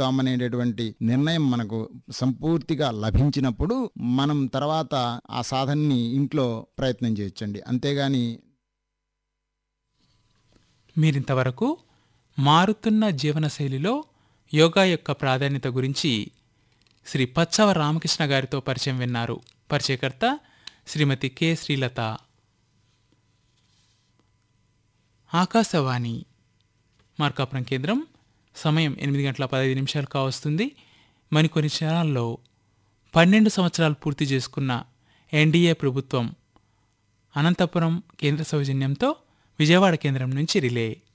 చెప్తామనేటటువంటి నిర్ణయం మనకు సంపూర్తిగా లభించినప్పుడు మనం తర్వాత ఆ సాధనని ఇంట్లో ప్రయత్నం చేయొచ్చండి అంతేగాని మీరింతవరకు మారుతున్న జీవనశైలిలో యోగా యొక్క ప్రాధాన్యత గురించి శ్రీ పచ్చవ రామకృష్ణ గారితో పరిచయం విన్నారు పరిచయకర్త శ్రీమతి కె శ్రీలత ఆకాశవాణి మార్కాపురం కేంద్రం సమయం ఎనిమిది గంటల పదహైదు నిమిషాలు కావస్తుంది మరికొన్ని క్షణాల్లో పన్నెండు సంవత్సరాలు పూర్తి చేసుకున్న ఎన్డీఏ ప్రభుత్వం అనంతపురం కేంద్ర సౌజన్యంతో విజయవాడ కేంద్రం నుంచి రిలే